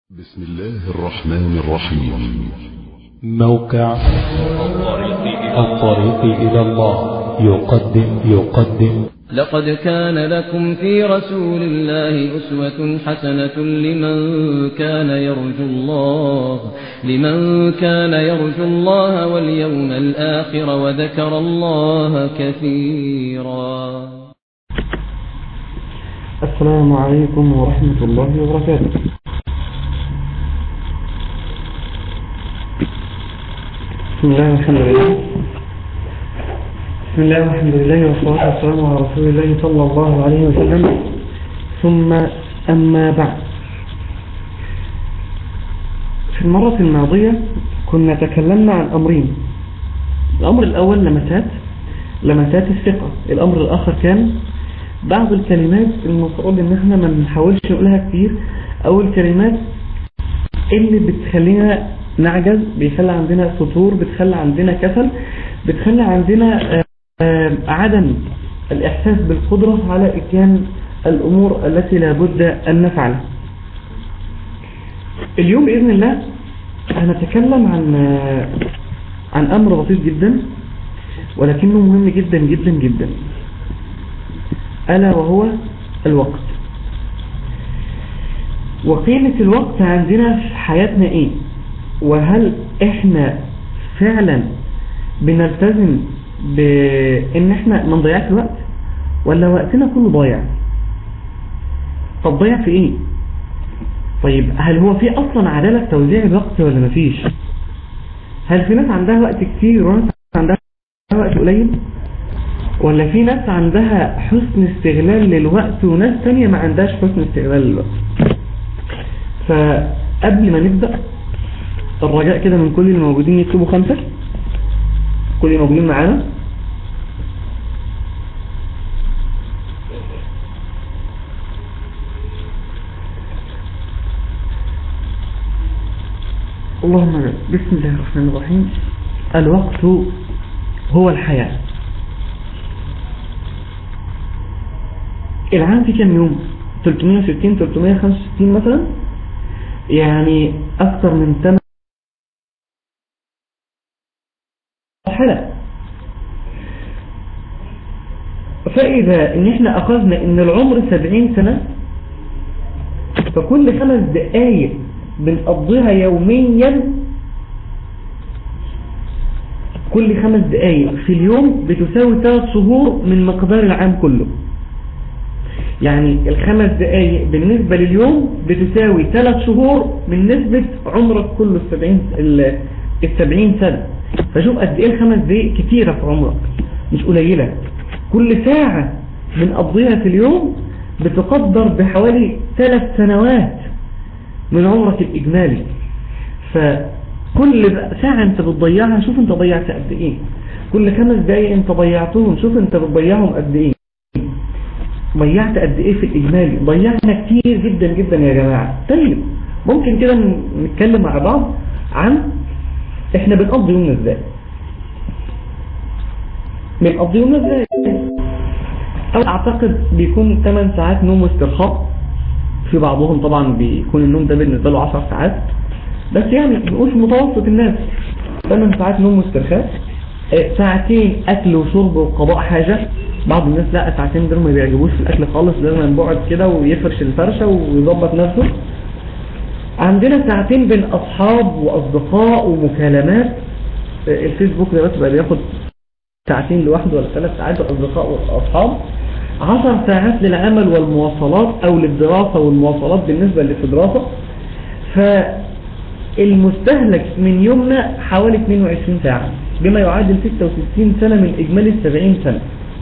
بسم الله الرحمن الرحيم موقع الطريق إلى الله يقدم يقدم لقد كان لكم في رسول الله أسوة حسنة لمن كان يرجو الله لمن كان يرجو الله واليوم الآخر وذكر الله كثيرا السلام عليكم ورحمة الله وبركاته بسم الله والحمد لله بسم الله والحمد لله والصلاة والسلام على رسول الله صلى الله عليه وسلم ثم أما بعد في المرة الماضية كنا تكلمنا عن أمرين الأمر الأول لمسات لمسات الثقة الأمر الآخر كان بعض الكلمات المفروض ان احنا ما نحاولش نقولها كتير او الكلمات اللي بتخلينا نعجز بيخلي عندنا سطور بتخلي عندنا كسل بتخلي عندنا عدم الاحساس بالقدرة على اتيان الامور التي لابد ان نفعلها اليوم باذن الله هنتكلم عن عن امر بسيط جدا ولكنه مهم جدا جدا جدا ألا وهو الوقت وقيمة الوقت عندنا في حياتنا ايه وهل احنا فعلا بنلتزم بان احنا ما نضيعش الوقت ولا وقتنا كله ضايع طب ضايع في ايه طيب هل هو في اصلا عدالة في توزيع الوقت ولا مفيش هل في ناس عندها وقت كتير وناس عندها وقت قليل ولا في ناس عندها حسن استغلال للوقت وناس تانية ما عندهاش حسن استغلال للوقت فقبل ما نبدأ الرجاء كده من كل الموجودين يكتبوا خمسة كل الموجودين معانا اللهم بسم الله الرحمن الرحيم الوقت هو الحياة العام في كم يوم 360 365 مثلا يعني اكثر من 8 حلقة فاذا ان احنا اخذنا ان العمر 70 سنة فكل خمس دقايق بنقضيها يوميا كل خمس دقايق في اليوم بتساوي ثلاث شهور من مقدار العام كله يعني الخمس دقايق بالنسبة لليوم بتساوي ثلاث شهور من نسبة عمرك كله السبعين, السبعين سنة فشوف قد ايه الخمس دقايق كتيرة في عمرك مش قليلة كل ساعة بنقضيها في اليوم بتقدر بحوالي ثلاث سنوات من عمرك الإجمالي فكل ساعة انت بتضيعها شوف انت ضيعت قد ايه كل خمس دقايق انت ضيعتهم شوف انت بتضيعهم قد ايه ضيعت قد ايه في الاجمالي ضيعنا كتير جدا جدا يا جماعة طيب ممكن كده نتكلم مع بعض عن احنا بنقضي يومنا ازاي بنقضي يومنا ازاي او اعتقد بيكون 8 ساعات نوم واسترخاء في بعضهم طبعا بيكون النوم ده بالنسبة له 10 ساعات بس يعني نقول في متوسط الناس 8 ساعات نوم واسترخاء ساعتين اكل وشرب وقضاء حاجة بعض الناس لا ساعتين دول ما بيعجبوش في الاكل خالص لازم يقعد كده ويفرش الفرشة ويظبط نفسه عندنا ساعتين بين اصحاب واصدقاء ومكالمات الفيسبوك دلوقتي بقى بياخد ساعتين لوحده ولا ثلاث ساعات الاصدقاء والاصحاب عشر ساعات للعمل والمواصلات او للدراسة والمواصلات بالنسبة اللي في دراسة فالمستهلك من يومنا حوالي 22 ساعة بما يعادل 66 سنة من اجمالي 70 سنة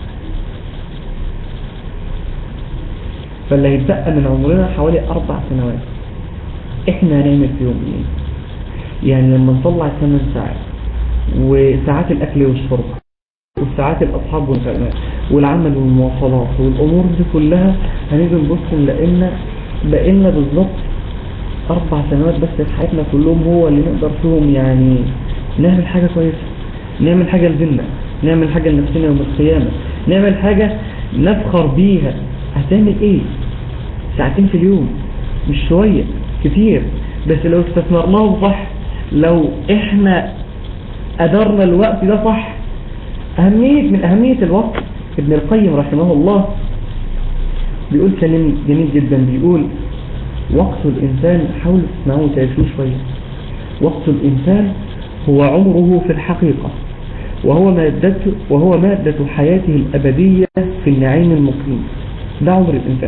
فاللي هيتبقى من عمرنا حوالي أربع سنوات إحنا هنعمل فيهم إيه يعني لما نطلع 8 ساعات وساعات الأكل والشرب وساعات الأصحاب والمكالمات والعمل والمواصلات والأمور دي كلها هنيجي نبص لأن بقينا بالظبط أربع سنوات بس في حياتنا كلهم هو اللي نقدر فيهم يعني نعمل حاجة كويسة نعمل حاجة لديننا نعمل حاجة لنفسنا يوم القيامة نعمل حاجة نفخر بيها هتعمل ايه ساعتين في اليوم مش شوية كتير بس لو استثمرناه صح لو احنا أدرنا الوقت ده صح أهمية من أهمية الوقت ابن القيم رحمه الله بيقول كلام جميل جدا بيقول وقت الإنسان حاول تسمعوه تعيشوه شوية وقت الإنسان هو عمره في الحقيقة وهو مادة, وهو مادة حياته الأبدية في النعيم المقيم ده عمر الإنسان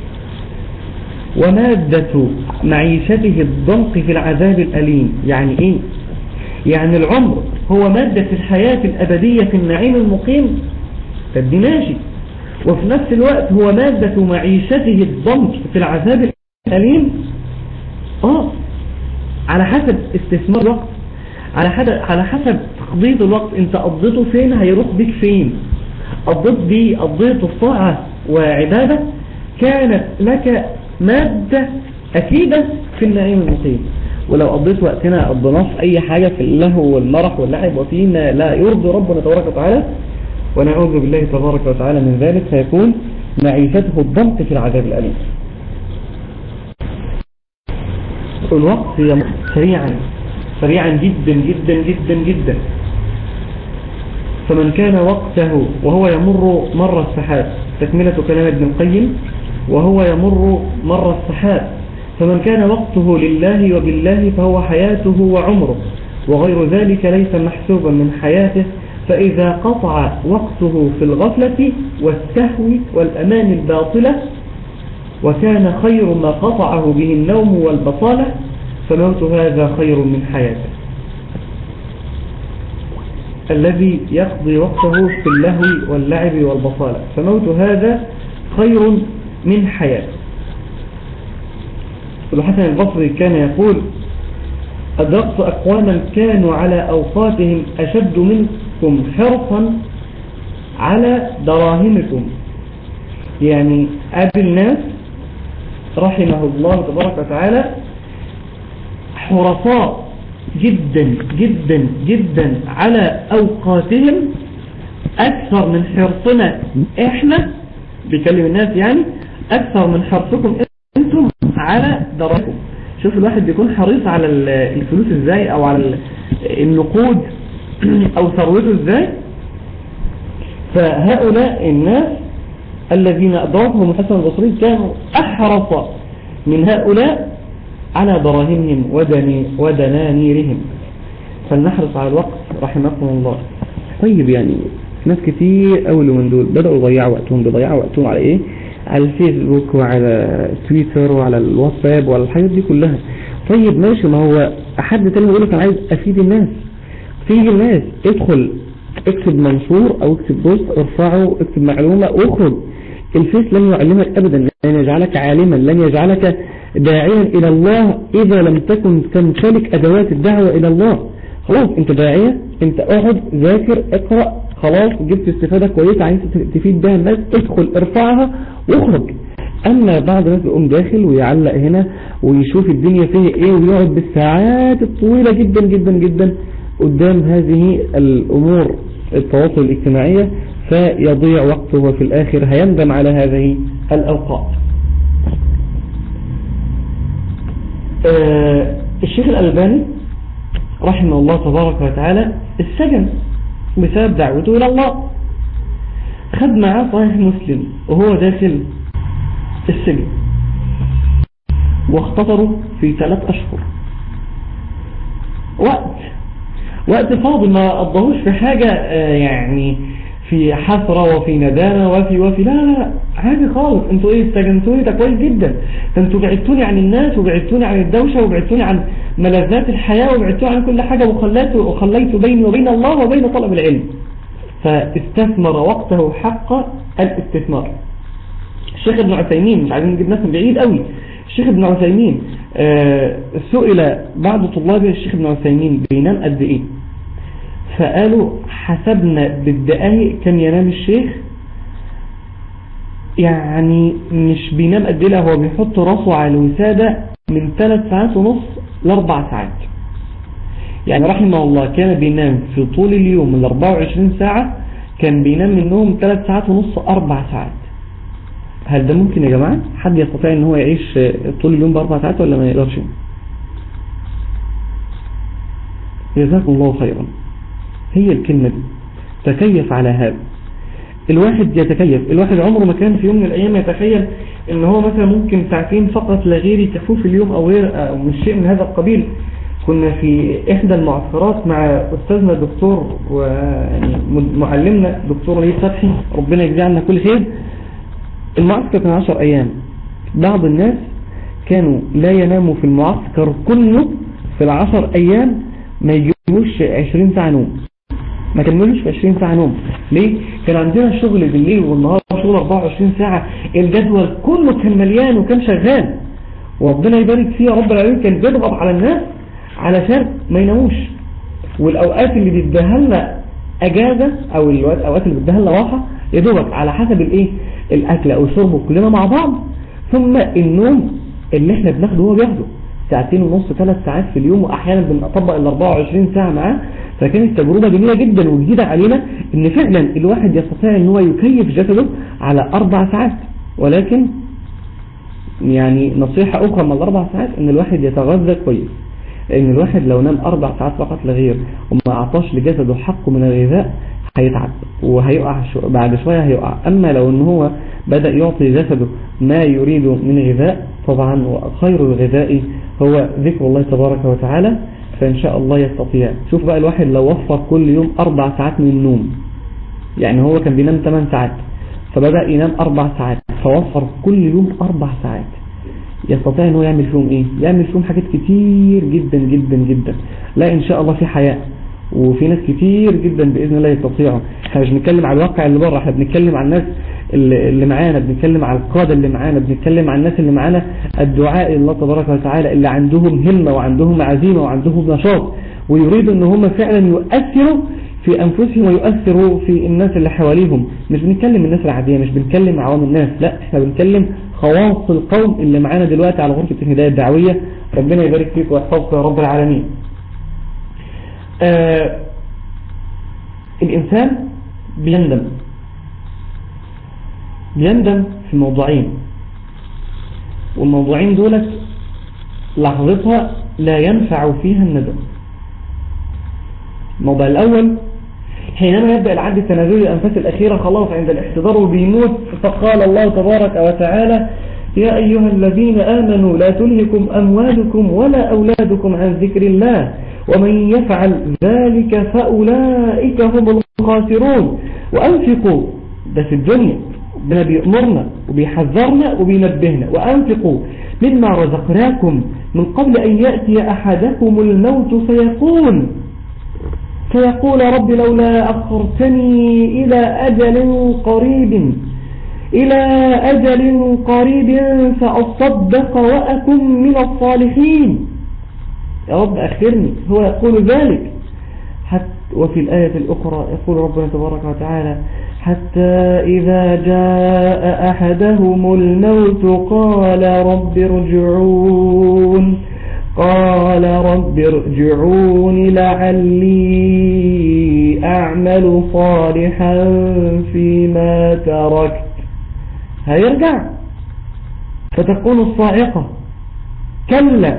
ومادة معيشته الضنق في العذاب الأليم يعني إيه؟ يعني العمر هو مادة الحياة الأبدية في النعيم المقيم فدي ماشي وفي نفس الوقت هو مادة معيشته الضنك في العذاب الأليم آه على حسب استثمار الوقت على حسب على حسب تقضية الوقت انت قضيته فين هيروح بيك فين قضيت بيه قضيته في طاعة وعبادة كانت لك مادة أكيدة في النعيم المقيم ولو قضيت وقتنا قضيناه في أي حاجة في اللهو والمرح واللعب وفيما لا يرضي ربنا تبارك وتعالى ونعوذ بالله تبارك وتعالى من ذلك فيكون معيشته الضبط في العذاب الأليم الوقت يمر سريعا سريعا جدا جدا جدا جدا فمن كان وقته وهو يمر مر السحاب تكملة كلام ابن القيم وهو يمر مر السحاب فمن كان وقته لله وبالله فهو حياته وعمره وغير ذلك ليس محسوبا من حياته فإذا قطع وقته في الغفلة والسهو والأمان الباطلة وكان خير ما قطعه به النوم والبطالة فموت هذا خير من حياته الذي يقضي وقته في اللهو واللعب والبطالة فموت هذا خير من حياته الحسن البصري كان يقول أدركت أقواما كانوا على أوقاتهم أشد منكم حرصا على دراهمكم يعني أبي الناس رحمه الله تبارك وتعالى حرصاء جدا جدا جدا على أوقاتهم أكثر من حرصنا إحنا بيكلم الناس يعني أكثر من حرصكم أنتم على دراهمكم شوف الواحد بيكون حريص على الفلوس ازاي او على النقود او ثروته ازاي فهؤلاء الناس الذين أدركهم الحسن البصري كانوا أحرص من هؤلاء على دراهمهم ودنانيرهم فلنحرص على الوقت رحمكم الله طيب يعني ناس كتير أول من دول بدأوا يضيعوا وقتهم بيضيعوا وقتهم على إيه على الفيسبوك وعلى تويتر وعلى الواتساب وعلى الحاجات دي كلها طيب ماشي ما هو حد تاني يقول لك انا عايز افيد الناس فيجي الناس ادخل اكتب منشور او اكتب بوست ارفعه اكتب معلومة واخرج الفيس لن يعلمك ابدا لن يجعلك عالما لن يجعلك داعيا الى الله اذا لم تكن تمتلك ادوات الدعوة الى الله خلاص انت داعية انت اقعد ذاكر اقرأ خلاص جبت استفادة كويسة عايز تفيد بها الناس ادخل ارفعها واخرج اما بعض الناس بيقوم داخل ويعلق هنا ويشوف الدنيا فيها ايه ويقعد بالساعات الطويلة جدا جدا جدا قدام هذه الامور التواصل الاجتماعية فيضيع وقته وفي الاخر هيندم على هذه الاوقات آه الشيخ الالباني رحمه الله تبارك وتعالى السجن بسبب دعوته إلى الله خد معاه صحيح مسلم وهو داخل السجن واختصروا في ثلاث أشهر وقت وقت فاضي ما قضهوش في حاجة يعني في حسرة وفي ندامة وفي وفي لا لا لا عادي خالص انتوا ايه استجنتوني ده كويس جدا انتوا بعدتوني عن الناس وبعدتوني عن الدوشة وبعدتوني عن ملذات الحياة وبعدتوني عن كل حاجة وخليت وخليت بيني وبين الله وبين طلب العلم فاستثمر وقته حق الاستثمار الشيخ ابن عثيمين مش عايزين نجيب ناس من بعيد قوي الشيخ ابن عثيمين آه سئل بعض طلاب الشيخ ابن عثيمين بينام قد ايه فقالوا حسبنا بالدقايق كان ينام الشيخ يعني مش بينام قد ايه هو بيحط راسه على الوسادة من ثلاث ساعات ونص لاربع ساعات يعني رحمه الله كان بينام في طول اليوم ال 24 ساعة كان بينام منهم ثلاث ساعات ونص اربع ساعات هل ده ممكن يا جماعة حد يستطيع ان هو يعيش طول اليوم باربع ساعات ولا ما يقدرش جزاكم الله خيرا هي الكلمة دي تكيف على هذا الواحد يتكيف الواحد عمره ما كان في يوم من الأيام يتخيل ان هو مثلا ممكن ساعتين فقط لا غير يكفوه في اليوم او غير أو مش شيء من هذا القبيل كنا في إحدى المعسكرات مع أستاذنا الدكتور ويعني معلمنا دكتور وليد فتحي ربنا يجزيه عنا كل خير المعسكر كان 10 أيام بعض الناس كانوا لا يناموا في المعسكر كله في العشر أيام ما يجيبوش 20 ساعة نوم ما كملوش في 20 ساعة نوم ليه؟ كان عندنا شغل بالليل والنهار شغل 24 ساعة الجدول كله كان مليان وكان شغال وربنا يبارك فيه يا رب العالمين كان بيضغط على الناس علشان ما يناموش والأوقات اللي بيديها لنا أجازة أو الأوقات اللي بيديها لنا راحة يدوبك على حسب الإيه الأكل أو الشرب كلنا مع بعض ثم النوم اللي احنا بناخده هو بياخده ساعتين ونص ثلاث ساعات في اليوم وأحيانا بنطبق ال 24 ساعة معاه فكانت تجربة جميلة جدا وجديدة علينا ان فعلا الواحد يستطيع ان هو يكيف جسده على اربع ساعات ولكن يعني نصيحة اخرى من الاربع ساعات ان الواحد يتغذى كويس لان الواحد لو نام اربع ساعات فقط لغير وما اعطاش لجسده حقه من الغذاء هيتعب وهيقع شو بعد شوية هيقع اما لو ان هو بدأ يعطي جسده ما يريد من غذاء طبعا وخير الغذاء هو ذكر الله تبارك وتعالى فإن شاء الله يستطيع شوف بقى الواحد لو وفر كل يوم أربع ساعات من النوم يعني هو كان بينام 8 ساعات فبدأ ينام أربع ساعات فوفر كل يوم أربع ساعات يستطيع أنه يعمل فيهم إيه يعمل فيهم حاجات كتير جدا جدا جدا لا إن شاء الله في حياة وفي ناس كتير جدا بإذن الله يستطيعوا احنا مش بنتكلم على الواقع اللي بره احنا بنتكلم عن الناس اللي معانا بنتكلم على القادة اللي معانا بنتكلم عن الناس اللي معانا الدعاء الله تبارك وتعالى اللي عندهم همة وعندهم عزيمة وعندهم نشاط ويريدوا ان هم فعلا يؤثروا في انفسهم ويؤثروا في الناس اللي حواليهم مش بنتكلم الناس العادية مش بنتكلم عوام الناس لا احنا بنتكلم خواص القوم اللي معانا دلوقتي على غرفة الهداية الدعوية ربنا يبارك فيك ويحفظك يا رب العالمين آه الإنسان بيندم بيندم في موضوعين والموضوعين دولت لحظتها لا ينفع فيها الندم الموضوع الأول حينما يبدأ العد التنازلي الأنفاس الأخيرة خلاص عند الاحتضار وبيموت فقال الله تبارك وتعالى يا أيها الذين آمنوا لا تلهكم أموالكم ولا أولادكم عن ذكر الله ومن يفعل ذلك فأولئك هم الخاسرون وأنفقوا ده في الدنيا ربنا بيأمرنا وبيحذرنا وبينبهنا وأنفقوا مما رزقناكم من قبل أن يأتي أحدكم الموت فيقول فيقول رب لولا أخرتني إلى أجل قريب إلى أجل قريب فأصدق وأكن من الصالحين يا رب أخرني هو يقول ذلك حتى وفي الآية الأخرى يقول ربنا تبارك وتعالى حتى إذا جاء أحدهم الموت قال رب ارجعون قال رب ارجعون لعلي أعمل صالحا فيما تركت هيرجع فتكون الصاعقة كلا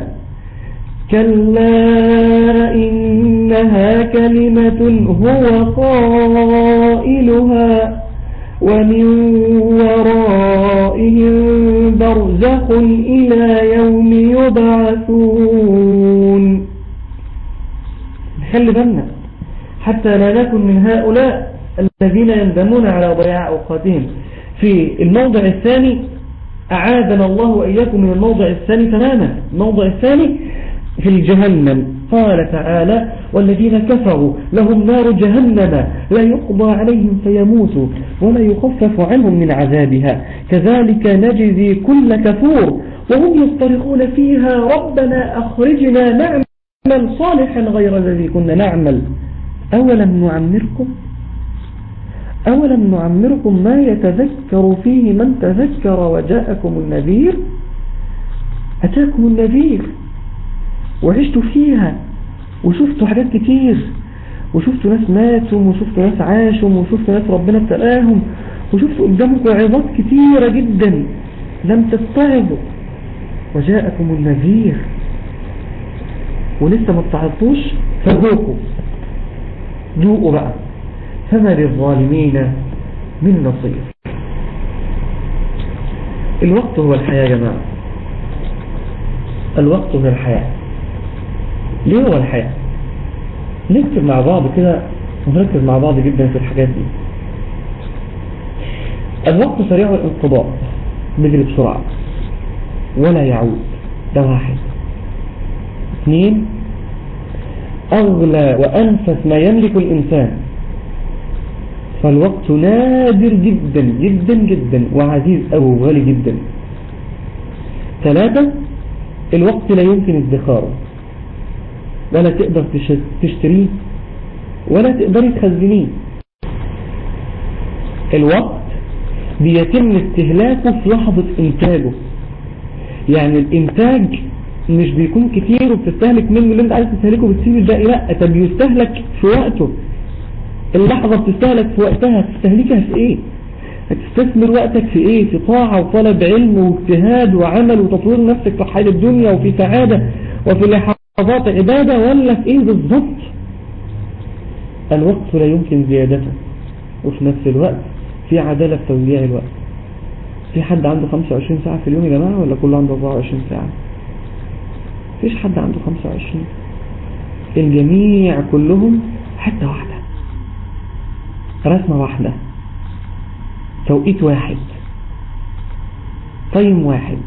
كلا إنها كلمة هو قائلها ومن ورائهم برزخ إلى يوم يبعثون خلي بالنا حتى لا نكن من هؤلاء الذين يندمون على ضياع أوقاتهم في الموضع الثاني أعاذنا الله وإياكم من الموضع الثاني تماما الموضع الثاني في الجهنم قال تعالى والذين كفروا لهم نار جهنم لا يقضى عليهم فيموتوا ولا يخفف عنهم من عذابها كذلك نجزي كل كفور وهم يصطرخون فيها ربنا أخرجنا نعمل صالحا غير الذي كنا نعمل أولم نعمركم أولم نعمركم ما يتذكر فيه من تذكر وجاءكم النذير أتاكم النذير وعشتوا فيها وشفتوا حاجات كتير وشفتوا ناس ماتوا وشفتوا ناس عاشوا وشفتوا ناس ربنا ابتلاهم وشفتوا قدامكم عظات كتيرة جدا لم تتعظوا وجاءكم النذير ولسه ما استعرضتوش فذوقوا ذوقوا بقى فما للظالمين من نصير الوقت هو الحياة يا جماعة الوقت هو الحياة ليه هو الحياة نكتب مع بعض كده ونركز مع بعض جدا في الحاجات دي الوقت سريع الانقضاء بيجري بسرعة ولا يعود ده واحد اثنين أغلى وأنفس ما يملك الإنسان فالوقت نادر جدا جدا جدا وعزيز أو غالي جدا ثلاثة الوقت لا يمكن ادخاره ولا تقدر تشتريه ولا تقدر تخزنيه الوقت بيتم استهلاكه في لحظة انتاجه يعني الانتاج مش بيكون كتير وبتستهلك منه اللي انت عايز تستهلكه بتسيب الباقي لا طب بيستهلك في وقته اللحظة بتستهلك في وقتها هتستهلكها في ايه هتستثمر وقتك في ايه في طاعة وطلب علم واجتهاد وعمل وتطوير نفسك في حال الدنيا وفي سعادة وفي لحظات عبادة ولا في ايه بالظبط الوقت لا يمكن زيادته وفي نفس الوقت في عدالة في توزيع الوقت في حد عنده 25 ساعة في اليوم يا جماعة ولا كله عنده 24 ساعة فيش حد عنده 25 الجميع كلهم حتة واحدة رسمة واحدة توقيت واحد طيم واحد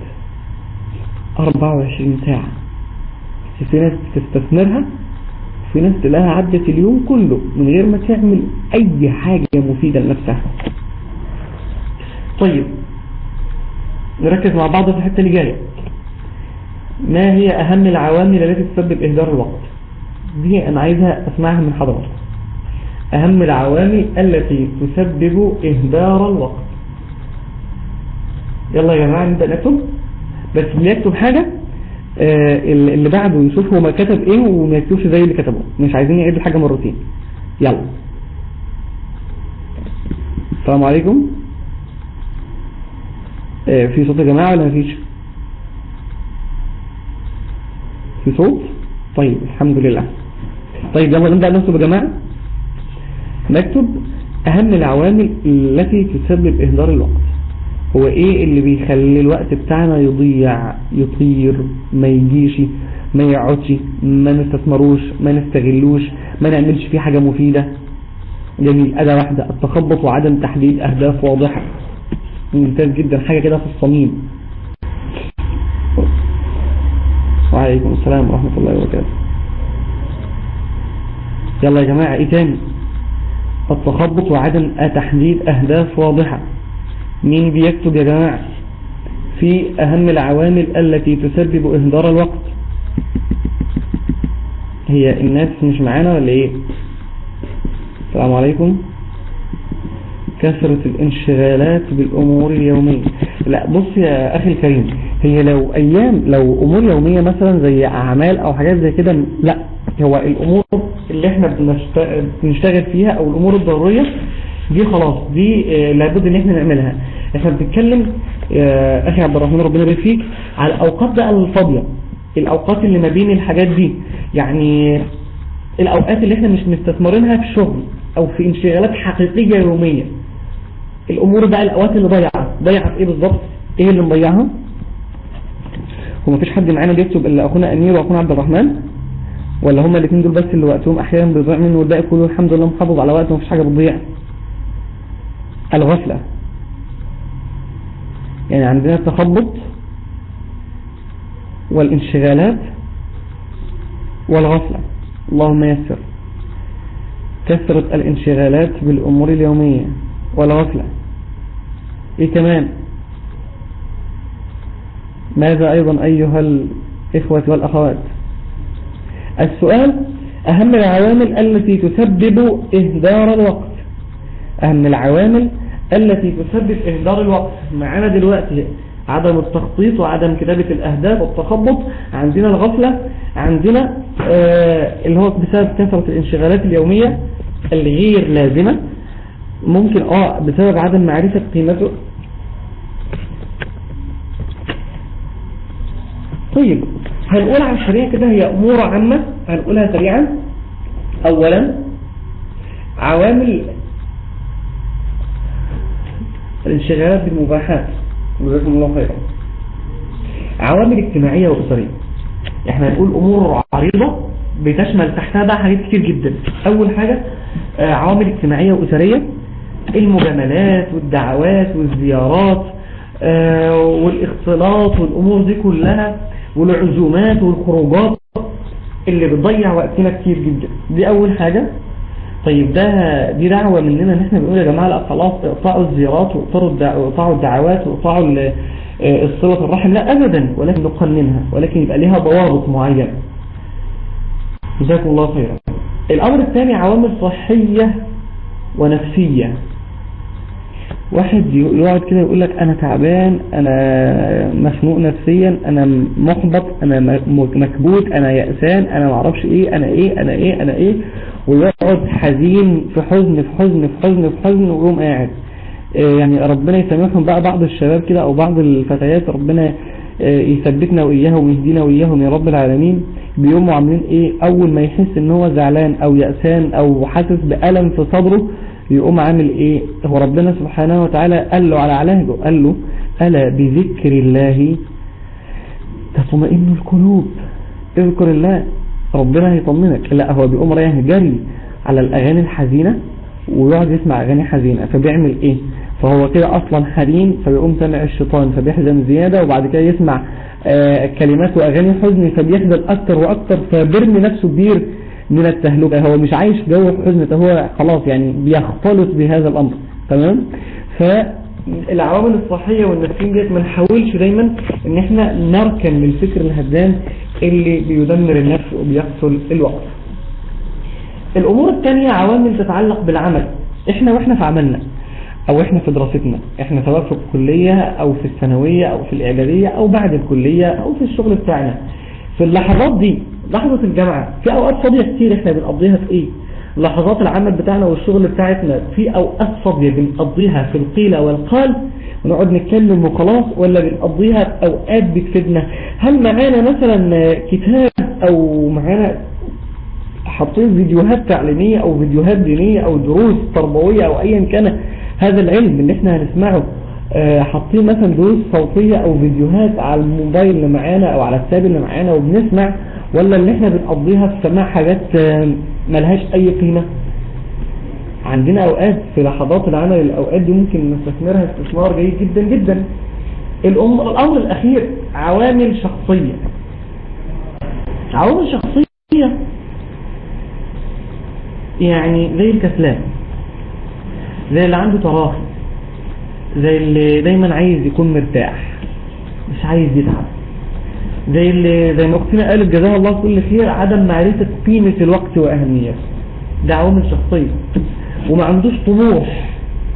24 ساعة في ناس تستثمرها في ناس تلاقيها عدت اليوم كله من غير ما تعمل اي حاجة مفيدة لنفسها طيب نركز مع بعض في الحتة اللي جاية ما هي اهم العوامل التي تسبب اهدار الوقت دي انا عايزها اسمعها من حضرتك اهم العوامل التي تسبب اهدار الوقت يلا يا جماعة نبدأ نكتب بس اللي يكتب حاجة آه اللي بعده يشوف هو ما كتب ايه وما يكتبش زي اللي كتبه مش عايزين نعيد الحاجة مرتين يلا السلام عليكم آه في صوت يا جماعة ولا مفيش في صوت طيب الحمد لله طيب يلا نبدأ نكتب يا جماعة نكتب اهم العوامل التي تسبب اهدار الوقت هو ايه اللي بيخلي الوقت بتاعنا يضيع يطير ما يجيش ما يقعدش ما نستثمروش ما نستغلوش ما نعملش فيه حاجة مفيدة جميل أداة واحدة التخبط وعدم تحديد أهداف واضحة ممتاز جدا حاجة كده في الصميم وعليكم السلام ورحمة الله وبركاته يلا يا جماعة ايه تاني التخبط وعدم تحديد أهداف واضحة مين بيكتب يا جماعة في أهم العوامل التي تسبب إهدار الوقت هي الناس مش معانا ولا إيه السلام عليكم كثرة الانشغالات بالأمور اليومية لا بص يا أخي الكريم هي لو أيام لو أمور يومية مثلا زي أعمال أو حاجات زي كده لا هو الأمور اللي احنا بنشتغل فيها أو الأمور الضرورية دي خلاص دي لابد ان احنا نعملها احنا بنتكلم اخي عبد الرحمن ربنا يبارك فيك على الاوقات بقى الفاضيه الاوقات اللي ما بين الحاجات دي يعني الاوقات اللي احنا مش مستثمرينها في شغل او في انشغالات حقيقيه يوميه الامور بقى الاوقات اللي ضيعه ضيعه في ايه بالظبط ايه اللي مضيعها هو مفيش حد معانا بيكتب الا اخونا امير واخونا عبد الرحمن ولا هما الاثنين دول بس اللي وقتهم احيانا بيضيع منه والباقي كله الحمد لله محافظ على وقته مفيش حاجه بتضيع الغفلة يعني عندنا التخبط والانشغالات والغفلة اللهم يسر كثرة الانشغالات بالأمور اليومية والغفلة ايه كمان ماذا ايضا ايها الاخوة والاخوات السؤال اهم العوامل التي تسبب اهدار الوقت أهم العوامل التي تسبب إهدار الوقت معانا دلوقتي عدم التخطيط وعدم كتابة الأهداف والتخبط عندنا الغفلة عندنا آه اللي هو بسبب كثرة الانشغالات اليومية الغير لازمة ممكن اه بسبب عدم معرفة قيمته طيب هنقول على السريع كده هي أمور عامة هنقولها سريعا أولا عوامل الانشغالات بالمباحات جزاكم الله خيرا عوامل اجتماعية وأسرية احنا هنقول أمور عريضة بتشمل تحتها بقى حاجات كتير جدا أول حاجة آه، عوامل اجتماعية وأسرية المجاملات والدعوات والزيارات آه، والاختلاط والأمور دي كلها والعزومات والخروجات اللي بتضيع وقتنا كتير جدا دي أول حاجة طيب ده دي دعوة مننا ان احنا بنقول يا جماعة لا خلاص اقطعوا الزيارات واقطعوا الدع- واقطعوا الدعوات واقطعوا ال- آه، الصلة الرحم لا ابدا ولكن نقننها ولكن يبقى لها ضوابط معينة جزاكم الله خيرا الامر الثاني عوامل صحية ونفسية واحد يقعد كده يقول لك انا تعبان انا مخنوق نفسيا انا محبط انا م- مكبوت انا يأسان انا معرفش ايه انا ايه انا ايه انا ايه ويقعد حزين في حزن في حزن في حزن في حزن ويقوم قاعد آه، يعني ربنا يسامحهم بقى بعض الشباب كده او بعض الفتيات ربنا آه، يثبتنا واياهم ويهدينا واياهم يا رب العالمين بيقوموا عاملين ايه اول ما يحس ان هو زعلان او يأسان او حاسس بألم في صدره يقوم عامل ايه هو ربنا سبحانه وتعالى قال له على علاجه قال له ألا بذكر الله تطمئن القلوب اذكر الله ربنا هيطمنك لا هو بيقوم رايح جري على الأغاني الحزينة ويقعد يسمع أغاني حزينة فبيعمل إيه فهو كده أصلا حزين فبيقوم سامع الشيطان فبيحزن زيادة وبعد كده يسمع آه كلمات وأغاني حزن فبيحزن أكتر وأكتر فبيرمي نفسه كبير من التهلكة هو مش عايش جو الحزن ده هو خلاص يعني بيختلط بهذا الأمر تمام فالعوامل الصحية والنفسية ديت ما نحاولش دايما ان احنا نركن للفكر الهدام اللي بيدمر النفس وبيقتل الوقت الامور الثانية عوامل تتعلق بالعمل احنا واحنا في عملنا او احنا في دراستنا احنا سواء في الكلية او في الثانوية او في الاعدادية او بعد الكلية او في الشغل بتاعنا في اللحظات دي لحظة الجامعة في اوقات فاضية كتير احنا بنقضيها في ايه لحظات العمل بتاعنا والشغل بتاعتنا في اوقات فاضية بنقضيها في القيل والقال ونقعد نتكلم وخلاص ولا بنقضيها في اوقات بتفيدنا هل معانا مثلا كتاب او معانا حاطين فيديوهات تعليمية او فيديوهات دينية او دروس تربوية او ايا كان هذا العلم اللي احنا هنسمعه آه، حاطين مثلا دروس صوتية او فيديوهات على الموبايل اللي معانا او على التاب اللي معانا وبنسمع ولا اللي احنا بنقضيها في سماع حاجات آه، ملهاش اي قيمة عندنا اوقات في لحظات العمل الاوقات دي ممكن نستثمرها استثمار جيد جدا جدا الأم- الامر الاخير عوامل شخصية عوامل شخصية يعني زي الكسلان زي اللي عنده تراخي زي اللي دايما عايز يكون مرتاح مش عايز يتعب زي اللي زي ما اختنا قالت جزاها الله كل خير عدم معرفة قيمة الوقت وأهميته ده عوامل شخصية وما عندوش طموح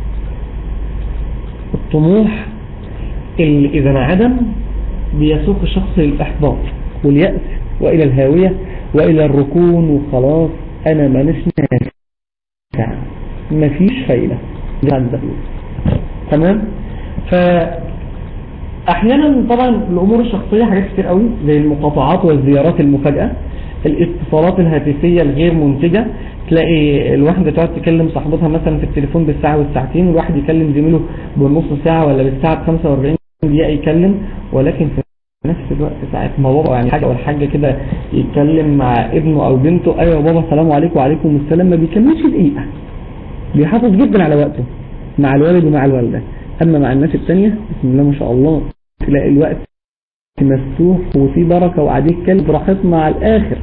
الطموح اللي إذا انعدم بيسوق الشخص للإحباط واليأس وإلى الهاوية وإلى الركون وخلاص أنا مانيش نافع مفيش فايدة ده عندك تمام ف احيانا طبعا الامور الشخصية حاجات كتير قوي زي المقاطعات والزيارات المفاجئة الاتصالات الهاتفية الغير منتجة تلاقي الواحدة تقعد تكلم صاحبتها مثلا في التليفون بالساعة والساعتين والواحد يكلم زميله بالنص ساعة ولا بالساعة ب 45 دقيقة يكلم ولكن في نفس الوقت ساعة ما بابا يعني حاجة ولا حاجة كده يتكلم مع ابنه او بنته ايوه بابا السلام عليكم وعليكم السلام ما بيكملش دقيقة بيحافظ جدا على وقته مع الوالد ومع الوالدة اما مع الناس التانية بسم الله ما شاء الله تلاقي الوقت مفتوح وفي بركة وقاعدين يتكلم براحتنا على الاخر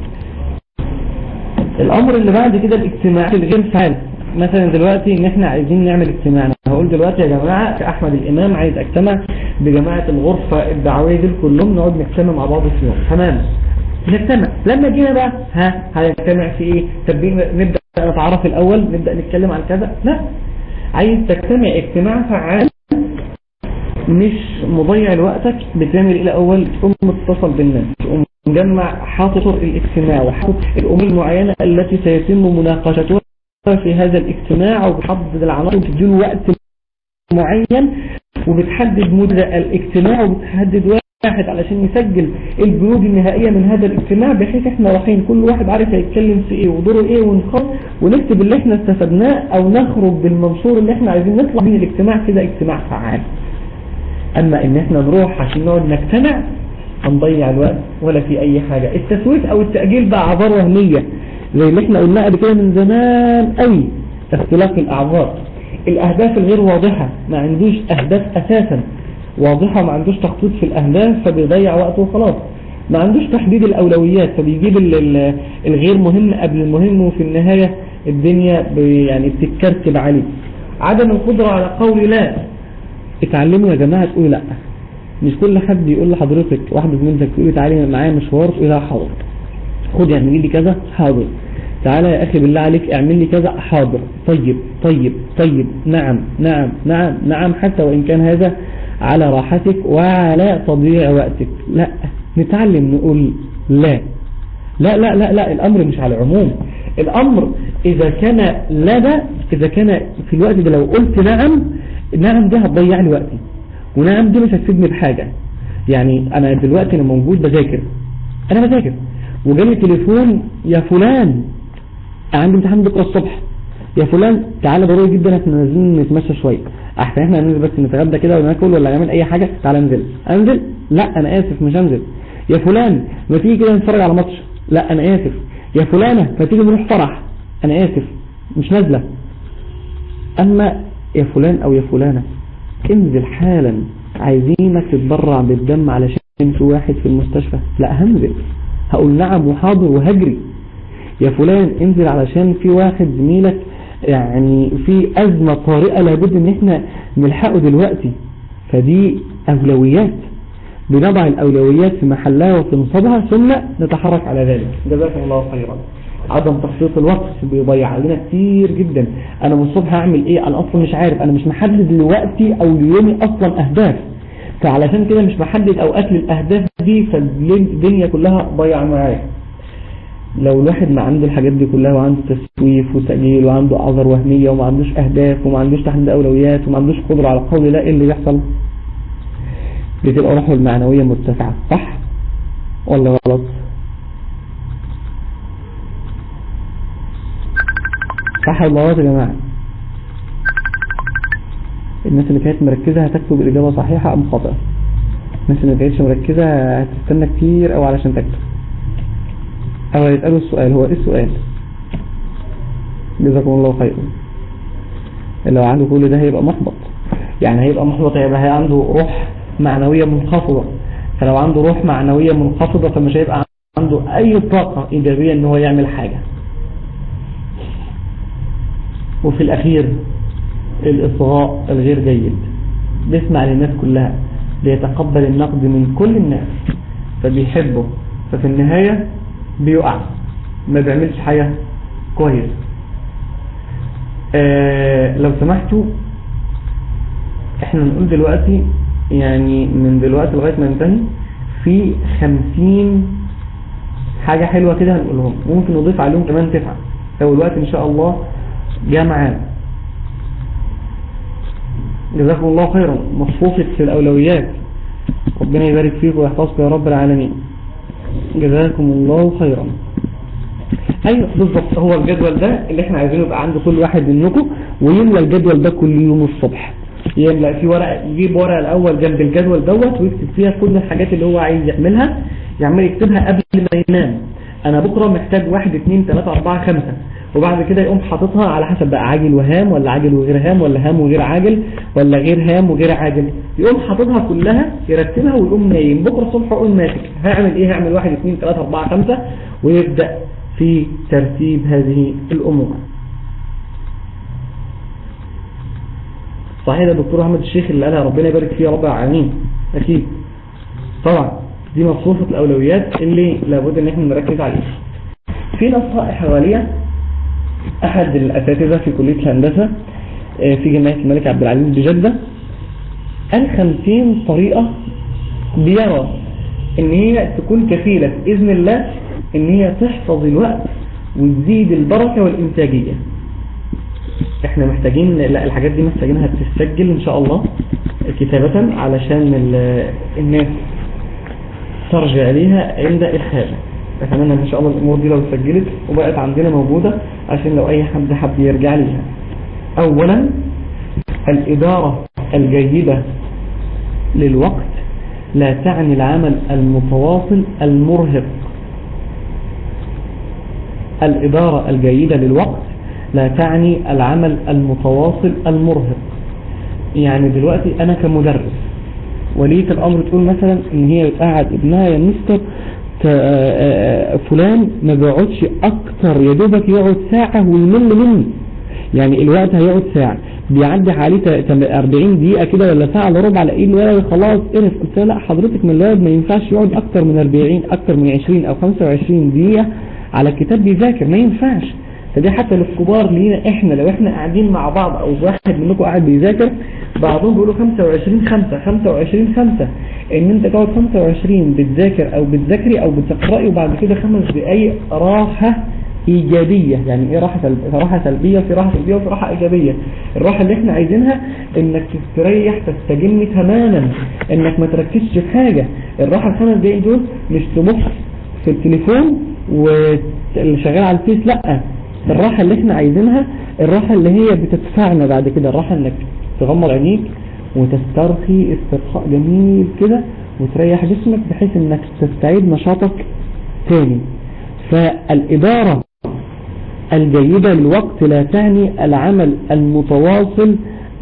الامر اللي بعد كده الاجتماعات الغير فعال مثلا دلوقتي ان احنا عايزين نعمل اجتماع انا هقول دلوقتي يا جماعة احمد الامام عايز اجتمع بجماعة الغرفة الدعوية دول كلهم نقعد نجتمع مع بعض في يوم تمام نجتمع لما جينا بقى ها هنجتمع في ايه طب نبدأ نتعرف الاول نبدأ نتكلم عن كذا لا عايز تجتمع اجتماع فعال مش مضيع لوقتك بتعمل ايه الاول تقوم متصل بالناس تقوم مجمع حاطط الاجتماع وحاطط الامور المعينة التي سيتم مناقشتها في هذا الاجتماع وبتحدد العناصر وبتديله وقت معين وبتحدد مدة الاجتماع وبتحدد واحد علشان يسجل البنود النهائية من هذا الاجتماع بحيث احنا رايحين كل واحد عارف هيتكلم في ايه ودوره ايه ونخل ونكتب اللي احنا استفدناه او نخرج بالمنشور اللي احنا عايزين نطلع من الاجتماع كده اجتماع فعال اما ان احنا نروح عشان نقعد نجتمع هنضيع الوقت ولا في اي حاجة التسويف او التأجيل بقى اعذار وهمية زي اللي احنا قلناها قبل كده من زمان قوي اختلاف الاعذار الاهداف الغير واضحة ما عندوش اهداف اساسا واضحة ما عندوش تخطيط في الاهداف فبيضيع وقته وخلاص ما عندوش تحديد الاولويات فبيجيب ال- ال- الغير مهم قبل المهم وفي النهاية الدنيا ب- يعني بتتكركب عليه عدم القدرة على قول لا اتعلموا يا جماعة تقولوا لا مش كل حد يقول لحضرتك واحدة زميلتك تقولي تعالي معايا مشوار تقولي لها حاضر خد اعملي لي كذا حاضر تعالى يا اخي بالله عليك اعمل لي كذا حاضر طيب طيب طيب نعم نعم نعم نعم حتى وان كان هذا على راحتك وعلى تضييع وقتك لا نتعلم نقول لا لا لا لا لا الامر مش على العموم الامر اذا كان لا ده اذا كان في الوقت ده لو قلت نعم نعم دي هتضيع لي وقتي ونعم دي مش هتفيدني بحاجة يعني انا دلوقتي انا موجود بذاكر انا بذاكر وجالي تليفون يا فلان عندي امتحان بكره الصبح يا فلان تعالى ضروري جدا احنا نازلين نتمشى شويه احسن احنا ننزل بس نتغدى كده وناكل ولا نعمل اي حاجه تعالى انزل انزل لا انا اسف مش هنزل يا فلان ما تيجي كده نتفرج على ماتش لا انا اسف يا فلانه ما تيجي نروح فرح انا اسف مش نازله اما يا فلان او يا فلانه انزل حالا عايزينك تتبرع بالدم علشان في واحد في المستشفى لا هنزل هقول نعم وحاضر وهجري يا فلان انزل علشان في واحد زميلك يعني في أزمة طارئة لابد ان احنا نلحقه دلوقتي فدي أولويات بنضع الأولويات في محلها وفي نصبها ثم نتحرك على ذلك جزاكم الله خيرا عدم تخطيط الوقت بيضيع علينا كتير جدا انا من الصبح هعمل ايه انا اصلا مش عارف انا مش محدد لوقتي او ليومي اصلا اهداف فعلشان كده مش محدد اوقات للاهداف دي فالدنيا كلها ضيع معايا لو الواحد ما عنده الحاجات دي كلها وعنده تسويف وتأجيل وعنده أعذار وهمية وما عندوش أهداف وما عندوش تحديد أولويات وما عندوش قدرة على قول لا إيه اللي بيحصل بتبقى روحه المعنوية مرتفعة صح ولا غلط صح ولا غلط يا جماعة الناس اللي كانت مركزة هتكتب الإجابة صحيحة أم خاطئة الناس اللي ما كانتش مركزة هتستنى كتير أو علشان تكتب أو يسألوا السؤال هو إيه السؤال جزاكم الله خيرا لو عنده كل ده هيبقى محبط يعني هيبقى محبط هيبقى هي عنده روح معنوية منخفضة فلو عنده روح معنوية منخفضة فمش هيبقى عنده أي طاقة إيجابية إن هو يعمل حاجة وفي الأخير الإصغاء الغير جيد بيسمع للناس كلها بيتقبل النقد من كل الناس فبيحبه ففي النهاية بيقع ما بيعملش حاجة كويس آه لو سمحتوا احنا نقول دلوقتي يعني من دلوقتي لغاية ما ننتهي في خمسين حاجة حلوة كده هنقولهم ممكن نضيف عليهم كمان تسعة لو الوقت ان شاء الله جاء معانا جزاكم الله خيرا مصفوفة في الأولويات ربنا يبارك فيك ويحفظك يا رب العالمين جزاكم الله خيرا ايوه بالظبط هو الجدول ده اللي احنا عايزينه يبقى عند كل واحد منكم ويملى الجدول ده كل يوم الصبح يملى في ورقه يجيب ورقه الاول جنب الجدول دوت ويكتب فيها كل الحاجات اللي هو عايز يعملها يعمل يكتبها قبل ما ينام انا بكره محتاج واحد اثنين ثلاثة اربعة خمسة وبعد كده يقوم حاططها على حسب بقى عاجل وهام ولا عاجل وغير هام ولا هام وغير عاجل ولا غير هام وغير عاجل يقوم حاططها كلها يرتبها ويقوم نايم بكره الصبح يقوم ماسك هعمل ايه هعمل واحد اثنين ثلاثة اربعة خمسة ويبدأ في ترتيب هذه الامور صحيح ده دكتور احمد الشيخ اللي قالها ربنا يبارك فيه يا رب العالمين اكيد طبعا دي مصروفة الاولويات اللي لابد ان احنا نركز عليها في نصائح حواليها احد الاساتذة في كلية الهندسة في جامعة الملك عبد العزيز بجدة قال 50 طريقة بيرى ان هي تكون كفيلة باذن الله ان هي تحفظ الوقت وتزيد البركة والانتاجية احنا محتاجين لا الحاجات دي محتاجينها تسجل ان شاء الله كتابة علشان الناس ترجع ليها عند الحاجة أتمنى إن شاء الله الأمور دي لو سجلت وبقت عندنا موجودة عشان لو أي حد حب يرجع ليها أولا الإدارة الجيدة للوقت لا تعني العمل المتواصل المرهق الإدارة الجيدة للوقت لا تعني العمل المتواصل المرهق يعني دلوقتي أنا كمدرس ولية الأمر تقول مثلا إن هي بتقعد ابنها يا مستر فلان ما بيقعدش أكتر يا دوبك يقعد ساعة ويمل مني يعني الوقت هيقعد ساعة بيعدي عليه 40 دقيقة كده ولا ساعة الا ربع الاقيه الولد خلاص قرف قلت لا حضرتك من الولد ما ينفعش يقعد اكتر من 40 اكتر من 20 او 25 دقيقة على الكتاب بيذاكر ما ينفعش فدي حتى للكبار لينا احنا لو احنا قاعدين مع بعض او واحد منكم قاعد بيذاكر بعضهم بيقولوا 25 5 25 5 ان انت تقعد 25 بتذاكر او بتذاكري او بتقرأي وبعد كده خمس دقايق راحة ايجابية يعني ايه راحة سلبية راحة سلبية في راحة سلبية وفي راحة ايجابية الراحة اللي احنا عايزينها انك تستريح تستجم تماما انك ما تركزش في حاجة الراحة الخمس دقايق دول مش تبص في التليفون واللي شغال على الفيس لا الراحة اللي احنا عايزينها الراحة اللي هي بتدفعنا بعد كده الراحة انك تغمض عينيك وتسترخي استرخاء جميل كده وتريح جسمك بحيث انك تستعيد نشاطك تاني فالإدارة الجيدة للوقت لا تعني العمل المتواصل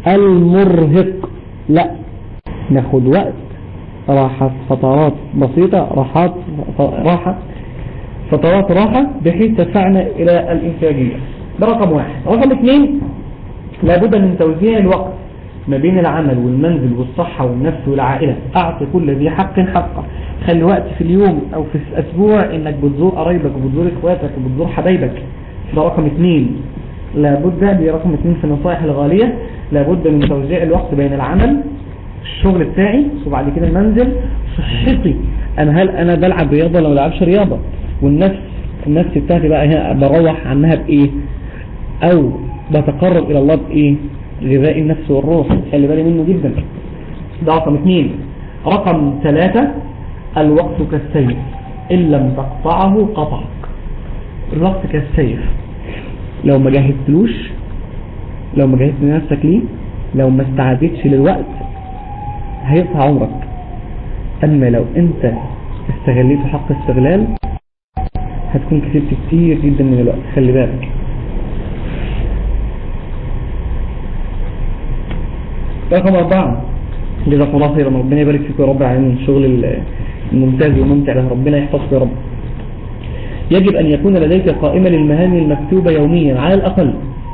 المرهق لا ناخد وقت راحة فترات بسيطة راحات راحة فترات راحة بحيث تدفعنا إلى الإنتاجية ده رقم واحد رقم اثنين لابد من توزيع الوقت ما بين العمل والمنزل والصحة والنفس والعائلة أعطي كل ذي حق حقه خلي وقت في اليوم أو في الأسبوع إنك بتزور قرايبك وبتزور إخواتك وبتزور حبايبك ده رقم اثنين لابد دي رقم اثنين في النصائح الغالية لابد من توزيع الوقت بين العمل الشغل بتاعي وبعد كده المنزل صحتي أنا هل أنا بلعب رياضة ولا ما بلعبش رياضة والنفس النفس بتاعتي بقى هنا بروح عنها بإيه أو بتقرب إلى الله بإيه غذاء النفس والروح خلي بالي منه جدا ده رقم اثنين رقم ثلاثة الوقت كالسيف إن لم تقطعه قطعك الوقت كالسيف لو ما جهزتلوش لو ما جهزت نفسك ليه لو ما استعدتش للوقت هيقطع عمرك أما لو أنت استغليته حق استغلال هتكون كسبت كتير جدا من الوقت خلي بالك رقم أربعة جزاكم الله خيرا ربنا يبارك فيك يا رب العالمين الشغل الممتاز والممتع ده ربنا يحفظك يا رب يجب أن يكون لديك قائمة للمهام المكتوبة يوميا على الأقل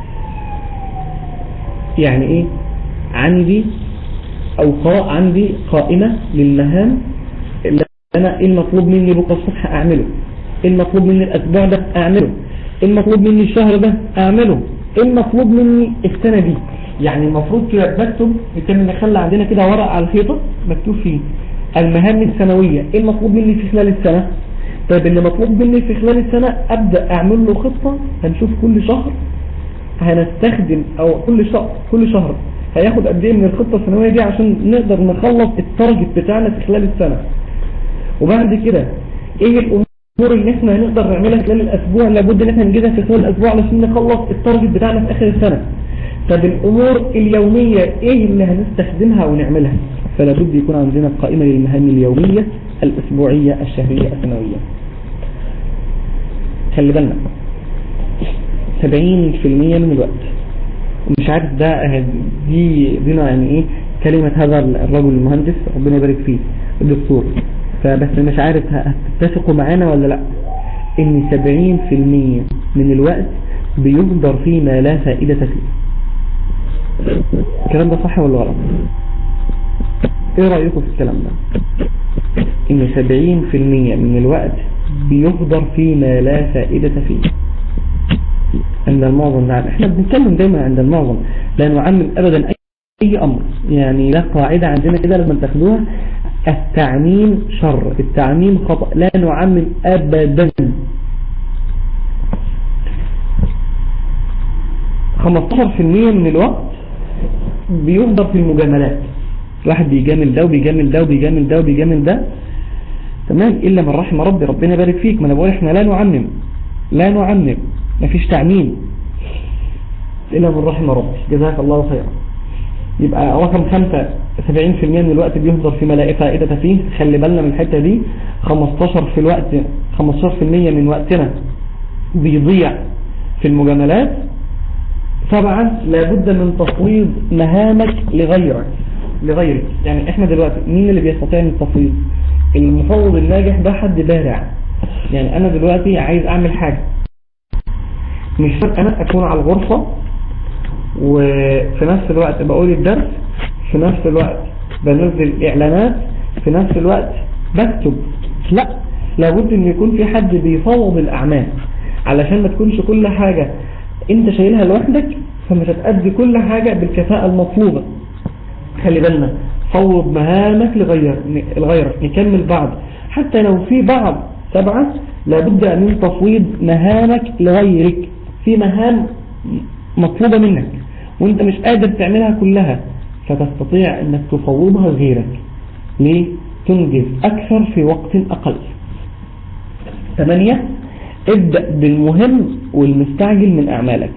يعني إيه عندي أو قراء عندي قائمة للمهام اللي أنا إيه المطلوب مني بكرة الصبح أعمله إيه المطلوب مني الأسبوع ده أعمله إيه المطلوب مني الشهر ده أعمله إيه المطلوب مني السنة دي يعني المفروض كده بكتب كان نخلي عندنا كده ورق على الحيطة مكتوب فيه المهام السنوية ايه المطلوب مني في خلال السنة طيب اللي مطلوب مني في خلال السنة ابدأ اعمل له خطة هنشوف كل شهر هنستخدم او كل شهر كل شهر هياخد قد ايه من الخطة السنوية دي عشان نقدر نخلص التارجت بتاعنا في خلال السنة وبعد كده ايه الامور اللي احنا هنقدر نعملها خلال الاسبوع لابد ان احنا نجيبها في خلال الاسبوع علشان نخلص التارجت بتاعنا في اخر السنة طب الامور اليومية ايه اللي هنستخدمها ونعملها فلا بد يكون عندنا قائمة للمهام اليومية الاسبوعية الشهرية السنوية خلي بالنا 70% من الوقت ومش عارف ده دي دينا يعني ايه كلمة هذا الرجل المهندس ربنا يبارك فيه الدكتور فبس مش عارف هتتفقوا معانا ولا لا ان 70% من الوقت بيهدر فيه ما لا فائدة فيه الكلام ده صح ولا غلط ايه رأيكم في الكلام ده ان 70% من الوقت بيهدر فيما لا فائدة فيه عند المعظم نعم احنا بنتكلم دايما عند المعظم لا نعمم ابدا اي امر يعني لا قاعدة عندنا كده لازم تاخدوها التعميم شر التعميم خطأ لا نعمم ابدا 15% من الوقت بيهدر في المجاملات واحد بيجامل ده وبيجامل ده وبيجامل ده وبيجامل ده تمام إلا من رحم ربي ربنا يبارك فيك ما أنا بقول إحنا لا نعمم لا نعمم مفيش تعميم إلا من رحم ربي جزاك الله خيرا يبقى رقم خمسة 70% من الوقت بيهدر في ما لا فائدة فيه خلي بالنا من الحتة دي 15 في الوقت 15% من وقتنا بيضيع في المجاملات سبعة لابد من تفويض مهامك لغيرك لغيرك يعني احنا دلوقتي مين اللي بيستطيع التفويض المفوض الناجح ده حد بارع يعني انا دلوقتي عايز اعمل حاجة مش شرط انا اكون على الغرفة وفي نفس الوقت بقول الدرس في نفس الوقت بنزل اعلانات في نفس الوقت بكتب لا لابد ان يكون في حد بيفوض الاعمال علشان ما تكونش كل حاجة انت شايلها لوحدك فمش هتأدي كل حاجة بالكفاءة المطلوبة خلي بالنا فوض مهامك لغير لغيرك نكمل بعض حتى لو في بعض سبعة لابد من تفويض مهامك لغيرك في مهام مطلوبة منك وانت مش قادر تعملها كلها فتستطيع انك تفوضها لغيرك ليه تنجز اكثر في وقت اقل ثمانية ابدأ بالمهم والمستعجل من اعمالك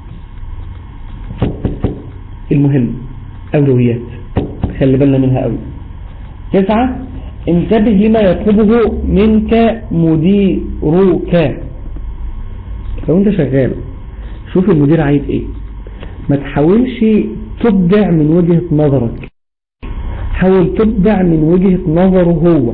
المهم اولويات خلي بالنا منها قوي تسعة انتبه لما يطلبه منك مديرك لو انت شغال شوف المدير عايز ايه ما تحاولش تبدع من وجهة نظرك حاول تبدع من وجهة نظره هو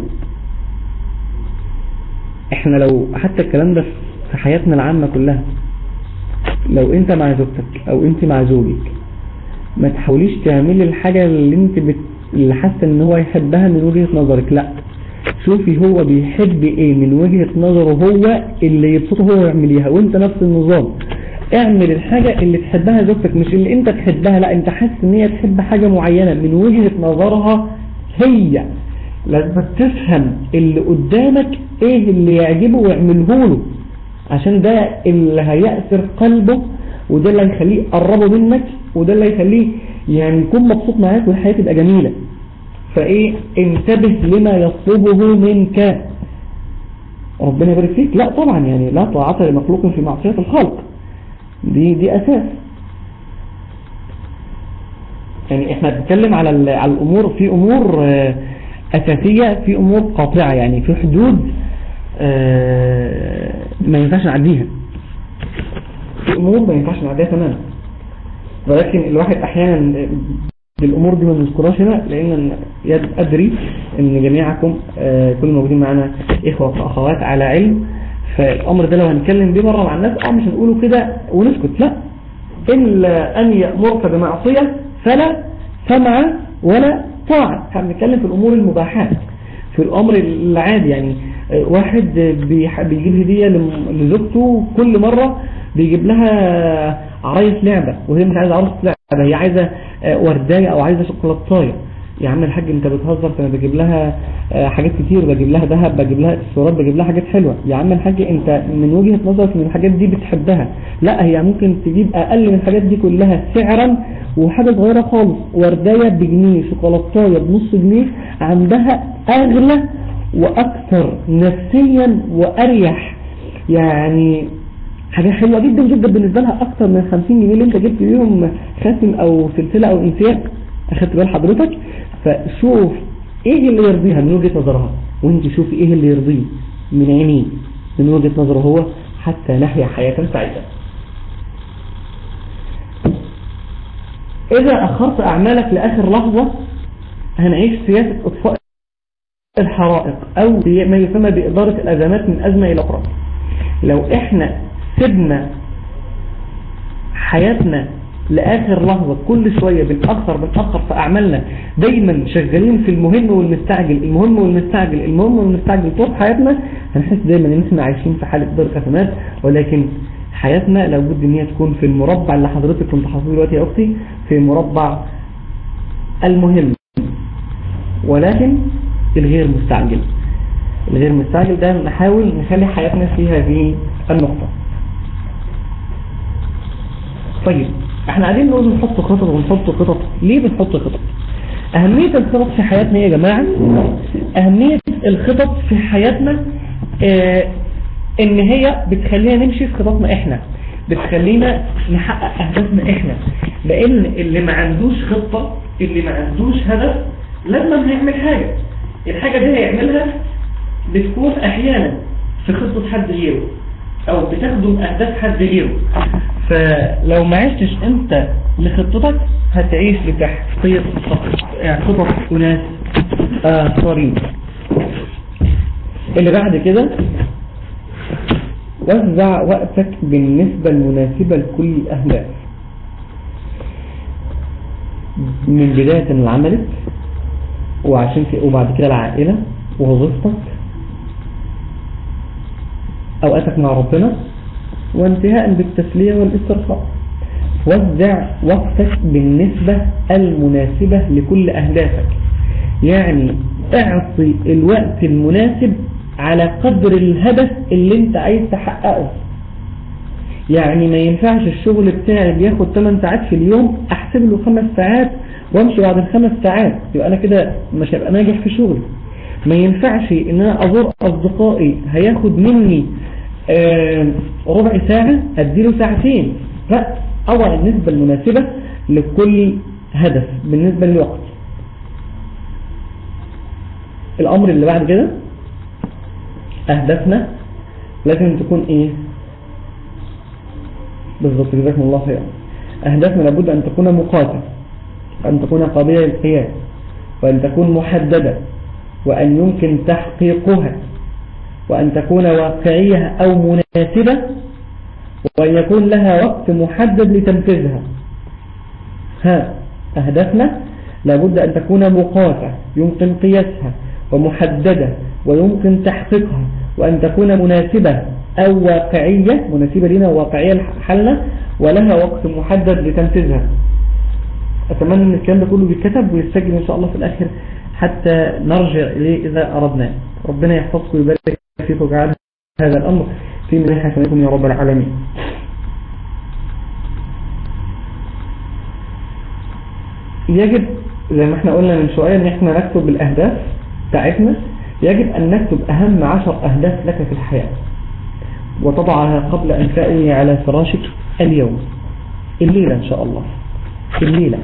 احنا لو حتى الكلام ده في حياتنا العامة كلها لو انت مع زوجتك او انت مع زوجك ما تحاوليش تعملي الحاجة اللي انت بت... اللي حاسه ان هو يحبها من وجهة نظرك لا شوفي هو بيحب ايه من وجهة نظره هو اللي يبسطه هو يعمليها وانت نفس النظام اعمل الحاجة اللي تحبها زوجتك مش اللي انت تحبها لا انت حاسس ان هي تحب حاجة معينة من وجهة نظرها هي لازم تفهم اللي قدامك ايه اللي يعجبه واعمله له عشان ده اللي هيأثر قلبه وده اللي هيخليه يقربه منك وده اللي هيخليه يعني يكون مبسوط معاك والحياة تبقى جميلة فايه انتبه لما يطلبه منك ربنا يبارك فيك لا طبعا يعني لا طاعة لمخلوق في معصية الخلق دي دي اساس يعني احنا بنتكلم على على الامور في امور اساسية في امور قاطعة يعني في حدود ما ينفعش نعديها في امور ما ينفعش نعديها تماما ولكن الواحد احيانا الامور دي ما بنذكرهاش هنا لان ادري ان جميعكم كل الموجودين معانا اخوة واخوات على علم فالامر ده لو هنتكلم بيه مرة مع الناس اه مش هنقوله كده ونسكت لا الا ان يأمرك بمعصية فلا سمع ولا طاعة هنتكلم في الامور المباحات في الامر العادي يعني واحد بيجيب هدية لزوجته كل مرة بيجيب لها عرايس لعبة وهي مش عايزة عروسة لعبة هي عايزة ورداية او عايزة شوكولاتاية يا عم الحاج انت بتهزر فانا بجيب لها حاجات كتير بجيب لها ذهب بجيب لها اكسسوارات بجيب لها حاجات حلوة يا عم الحاج انت من وجهة نظرك ان الحاجات دي بتحبها لا هي ممكن تجيب اقل من الحاجات دي كلها سعرا وحاجة صغيرة خالص ورداية بجنيه شوكولاتاية بنص جنيه عندها اغلى واكثر نفسيا واريح يعني حاجة حلوة جدا جدا بالنسبة لها اكتر من 50 جنيه اللي انت جبت بيهم خاتم او سلسلة او انسياب اخدت بال حضرتك فشوف ايه اللي يرضيها من وجهة نظرها وانت شوفي ايه اللي يرضيه من عينيه من وجهة نظره هو حتى نحيا حياة سعيدة اذا اخرت اعمالك لاخر لحظة هنعيش سياسة اطفاء الحرائق او ما يسمى بادارة الازمات من ازمة الى اخرى لو احنا سيبنا حياتنا لآخر لحظة كل شوية بنأخر بنأخر في أعمالنا دايما شغالين في المهم والمستعجل المهم والمستعجل المهم والمستعجل طول حياتنا هنحس دايما ان احنا عايشين في حالة دار أزمات ولكن حياتنا لابد ان هي تكون في المربع اللي حضرتك كنت حاطه دلوقتي يا أختي في مربع المهم ولكن الغير مستعجل الغير مستعجل ده نحاول نخلي حياتنا في هذه النقطة طيب احنا قاعدين نقول بنحط خطط ونحط خطط ليه بنحط خطط أهمية الخطط في حياتنا إيه يا جماعة أهمية الخطط في حياتنا آه إن هي بتخلينا نمشي في خططنا إحنا بتخلينا نحقق أهدافنا إحنا لأن اللي ما عندوش خطة اللي ما عندوش هدف لازم هيعمل حاجة الحاجة دي هيعملها بتكون أحيانا في خطة حد غيره أو بتخدم أهداف حد غيره فلو ما عشتش أنت لخطتك هتعيش لتحقيق خطط أناس آخرين اللي بعد كده وزع وقتك بالنسبة المناسبة لكل الأهداف من بداية العمل وعشان في وبعد كده العائلة ووظيفتك أوقاتك مع ربنا وانتهاء بالتسلية والاسترخاء وزع وقتك بالنسبة المناسبة لكل أهدافك يعني اعطي الوقت المناسب على قدر الهدف اللي انت عايز تحققه يعني ما ينفعش الشغل بتاعي بياخد 8 ساعات في اليوم احسب له 5 ساعات وامشي بعد الخمس ساعات يبقى انا كده مش هبقى ناجح في شغلي ما ينفعش ان انا ازور اصدقائي هياخد مني آه ربع ساعة اديله ساعتين لا اضع النسبة المناسبة لكل هدف بالنسبة للوقت الامر اللي بعد كده اهدافنا لازم تكون ايه بالضبط جزاكم الله خيرا اهدافنا لابد ان تكون مقاطعة أن تكون قابلة للقياس وأن تكون محددة وأن يمكن تحقيقها وأن تكون واقعية أو مناسبة وأن يكون لها وقت محدد لتنفيذها ها أهدافنا لابد أن تكون مقاطعة يمكن قياسها ومحددة ويمكن تحقيقها وأن تكون مناسبة أو واقعية مناسبة لنا وواقعية لحالنا ولها وقت محدد لتنفيذها أتمنى أن الكلام ده كله بيتكتب ويتسجل إن شاء الله في الآخر حتى نرجع إليه إذا أردنا ربنا يحفظكم ويبارك فيكم ويجعل هذا الأمر في من حسنكم يا رب العالمين يجب زي ما احنا قلنا من شوية ان احنا نكتب الأهداف بتاعتنا يجب أن نكتب أهم عشر أهداف لك في الحياة وتضعها قبل أن تأوي على فراشك اليوم الليلة إن شاء الله الليلة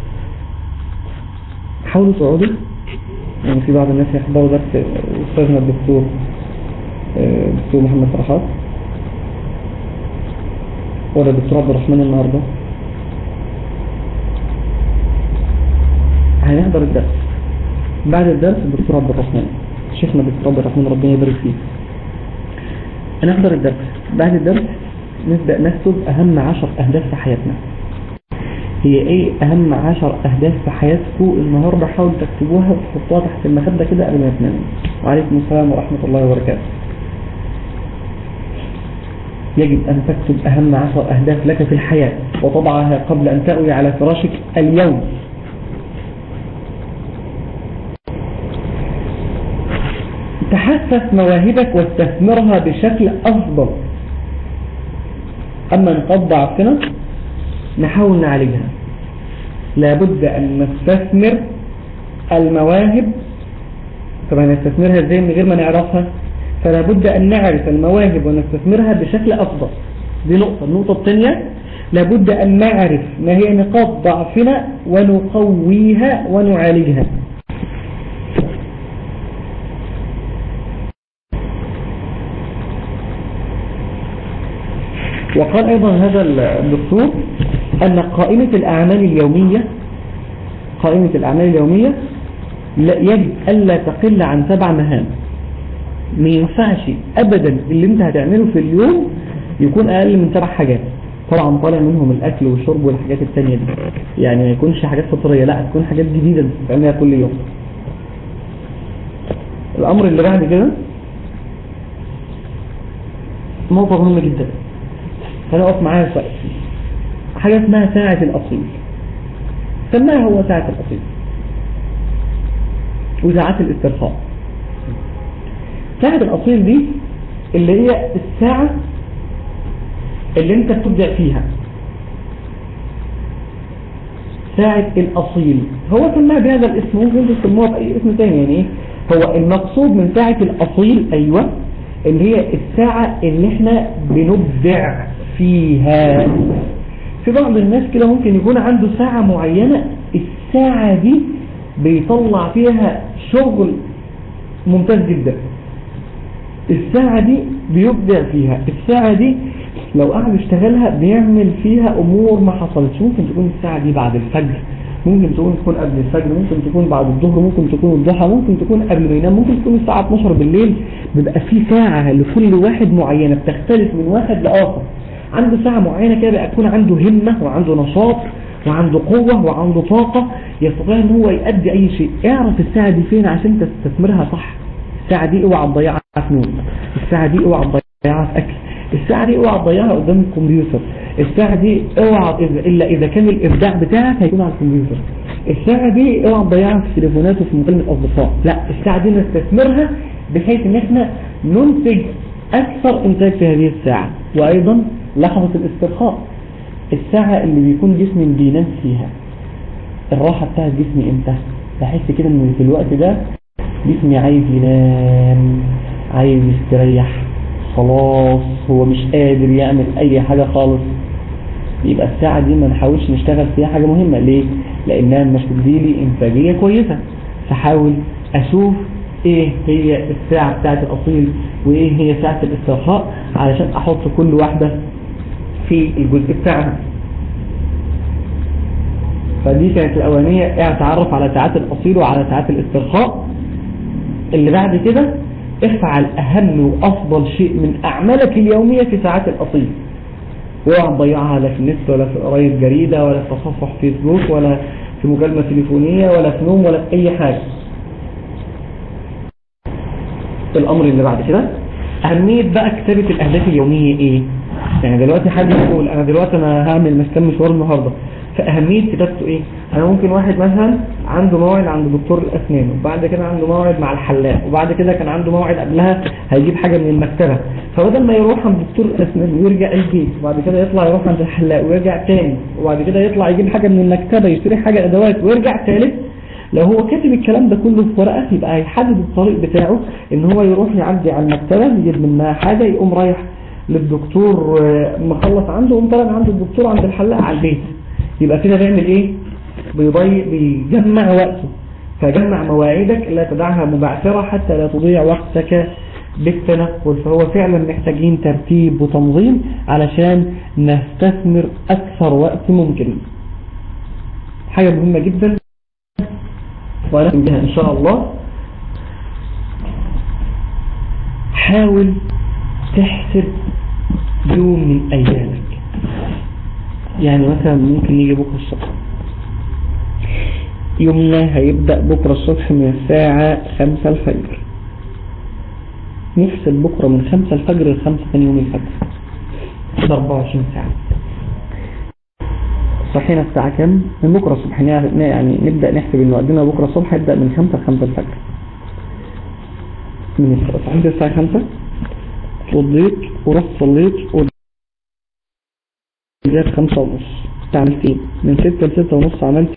حاولوا تقعدوا يعني في بعض الناس يحضروا درس أستاذنا الدكتور الدكتور محمد فرحات ولا الدكتور عبد الرحمن النهاردة هنحضر الدرس بعد الدرس الدكتور عبد الرحمن شيخنا الدكتور عبد الرحمن ربنا يبارك فيه هنحضر الدرس بعد الدرس نبدأ نكتب أهم عشر أهداف في حياتنا هي ايه اهم عشر اهداف في حياتكم النهاردة حاولوا تكتبوها وتحطوها تحت المخدة كده قبل ما تناموا وعليكم السلام ورحمة الله وبركاته يجب ان تكتب اهم عشر اهداف لك في الحياة وتضعها قبل ان تأوي على فراشك اليوم تحسس مواهبك واستثمرها بشكل افضل اما نقاط ضعفنا نحاول نعالجها لابد أن نستثمر المواهب طبعا نستثمرها ازاي من غير ما نعرفها فلا بد أن نعرف المواهب ونستثمرها بشكل أفضل دي نقطة النقطة الثانية لابد أن نعرف ما هي نقاط ضعفنا ونقويها ونعالجها وقال أيضا هذا الدكتور أن قائمة الأعمال اليومية قائمة الأعمال اليومية يجب ألا تقل عن سبع مهام ما ينفعش أبدا اللي انت هتعمله في اليوم يكون أقل من سبع حاجات طبعا طالع منهم الأكل والشرب والحاجات التانية دي يعني ما يكونش حاجات فطرية لا تكون حاجات جديدة تعملها كل يوم الأمر اللي بعد كده نقطة مهمة جدا هنقف معايا شوية حاجة اسمها ساعة الأصيل فما هو ساعة الأصيل وساعات الاسترخاء ساعة الأصيل دي اللي هي الساعة اللي انت بتبدع فيها ساعة الأصيل هو سماها بهذا الاسم ممكن تسموها بأي اسم تاني يعني ايه هو المقصود من ساعة الأصيل أيوة اللي هي الساعة اللي احنا بنبدع فيها في بعض الناس كده ممكن يكون عنده ساعة معينة الساعة دي بيطلع فيها شغل ممتاز جدا الساعة دي بيبدع فيها الساعة دي لو قعد يشتغلها بيعمل فيها امور ما حصلتش ممكن تكون الساعة دي بعد الفجر ممكن تكون تكون قبل الفجر ممكن تكون بعد الظهر ممكن تكون الضحى ممكن تكون قبل ما ينام ممكن تكون الساعة 12 بالليل بيبقى في ساعة لكل واحد معينة بتختلف من واحد لآخر عنده ساعة معينة كده بيكون عنده همة وعنده نشاط وعنده قوة وعنده طاقة يستطيع ان هو يؤدي اي شيء اعرف الساعة دي فين عشان تستثمرها صح الساعة دي اوعى تضيعها في نوم الساعة دي اوعى تضيعها في اكل الساعة دي اوعى تضيعها قدام الكمبيوتر الساعة دي اوعى الا اذا كان الابداع بتاعك هيكون على الكمبيوتر الساعة دي اوعى تضيعها في التليفونات وفي مكالمة اصدقاء لا الساعة دي نستثمرها بحيث ان احنا ننتج اكثر انتاج في هذه الساعة وايضا لحظة الاسترخاء الساعة اللي بيكون جسمي بينام فيها الراحة بتاعت جسمي امتى بحس كده ان في الوقت ده جسمي عايز ينام عايز يستريح خلاص هو مش قادر يعمل اي حاجة خالص يبقى الساعة دي ما نحاولش نشتغل فيها حاجة مهمة ليه لانها مش بتديلي انتاجية كويسة فحاول اشوف ايه هي الساعة بتاعت الاصيل وايه هي ساعة الاسترخاء علشان احط كل واحدة في الجزء بتاعها فدي كانت الأولانية اعتعرف على ساعات الأصيل وعلى ساعات الاسترخاء اللي بعد كده افعل أهم وأفضل شيء من أعمالك اليومية في ساعات الأصيل اوعى تضيعها لا في النت ولا في قراية جريدة ولا في تصفح فيسبوك ولا في مكالمة تليفونية ولا في نوم ولا في أي حاجة الأمر اللي بعد كده أهمية بقى كتابة الأهداف اليومية إيه؟ يعني دلوقتي حد يقول أنا دلوقتي أنا هعمل مسكن مشوار النهاردة فأهمية كتابته إيه؟ أنا ممكن واحد مثلا عنده موعد عند دكتور الأسنان وبعد كده عنده موعد مع الحلاق وبعد كده كان عنده موعد قبلها هيجيب حاجة من المكتبة فبدل ما يروح عند دكتور الأسنان ويرجع البيت وبعد كده يطلع يروح عند الحلاق ويرجع تاني وبعد كده يطلع يجيب حاجة من المكتبة يشتري حاجة أدوات ويرجع تالت لو هو كاتب الكلام ده كله في ورقة يبقى هيحدد الطريق بتاعه ان هو يروح يعدي على المكتبة يجيب منها حاجة يقوم رايح للدكتور مخلص عنده وقوم طالع عند الدكتور عند الحلاق على البيت يبقى كده بيعمل ايه بيضيع بيجمع وقته فجمع مواعيدك لا تدعها مبعثرة حتى لا تضيع وقتك بالتنقل فهو فعلا محتاجين ترتيب وتنظيم علشان نستثمر أكثر وقت ممكن حاجة مهمة جدا ونختم بها إن شاء الله حاول تحسب يوم من أيامك يعني مثلا ممكن يجي بكرة الصبح يومنا هيبدأ بكرة الصبح من الساعة خمسة الفجر نحسب بكرة من خمسة الفجر لخمسة ثاني يوم الفجر كده 24 ساعة صحينا الساعة كام؟ من بكرة الصبح يعني نبدأ نحسب ان وقتنا بكرة الصبح يبدأ من خمسة لخمسة الفجر من صحيت الساعة خمسة وضيت ورحت صليت ورجعت خمسة ونص عملت ايه؟ من ستة لستة ونص عملت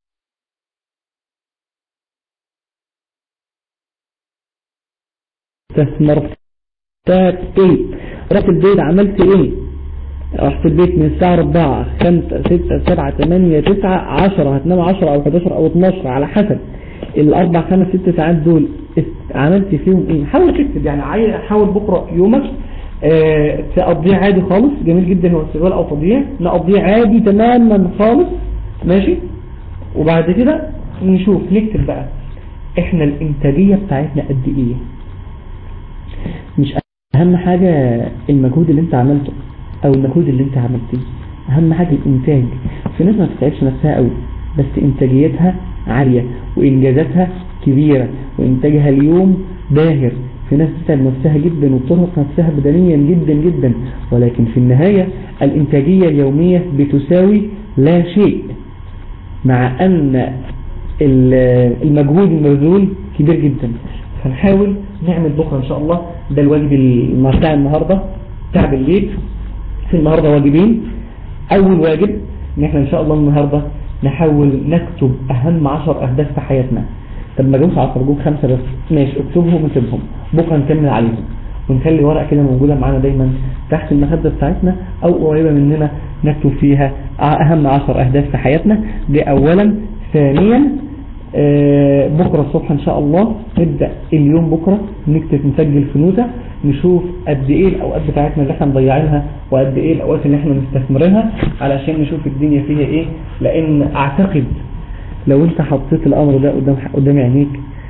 استثمرت ايه؟ رحت البيت عملت ايه؟ رحت البيت من الساعة 4 5 6 7 8 9 10 هتنام 10 او 11 او 12 على حسب الاربع خمس ست ساعات دول عملت فيهم ايه حاول تكتب يعني حاول بكرة يومك اه تقضيه عادي خالص جميل جدا هو استغلال او تضييع نقضيه عادي تماما خالص ماشي وبعد كده نشوف نكتب بقى احنا الانتاجية بتاعتنا قد ايه مش اهم حاجة المجهود اللي انت عملته او المجهود اللي انت عملتيه اهم حاجة الانتاج في ناس ما تتعبش نفسها قوي بس انتاجيتها عالية وانجازاتها كبيرة وانتاجها اليوم باهر في ناس تتعب نفسها جدا وبترهق نفسها بدنيا جدا جدا ولكن في النهاية الانتاجية اليومية بتساوي لا شيء مع ان المجهود المبذول كبير جدا فنحاول نعمل بكرة ان شاء الله ده الواجب بتاع النهاردة بتاع بالليل في النهاردة واجبين اول واجب ان احنا ان شاء الله النهاردة نحاول نكتب أهم عشر أهداف في حياتنا طب ما جوش عشر جوب خمسة بس ماشي اكتبهم وسيبهم بكرة نكمل عليهم ونخلي ورقة كده موجودة معانا دايما تحت المخدة بتاعتنا أو قريبة مننا نكتب فيها أهم عشر أهداف في حياتنا دي أولا ثانيا آه، بكرة الصبح إن شاء الله نبدأ اليوم بكرة نكتب نسجل في نوتة نشوف قد إيه الأوقات بتاعتنا اللي احنا مضيعينها وقد إيه الأوقات اللي احنا مستثمرينها علشان نشوف الدنيا فيها إيه لأن أعتقد لو أنت حطيت الأمر ده قدام قدام عينيك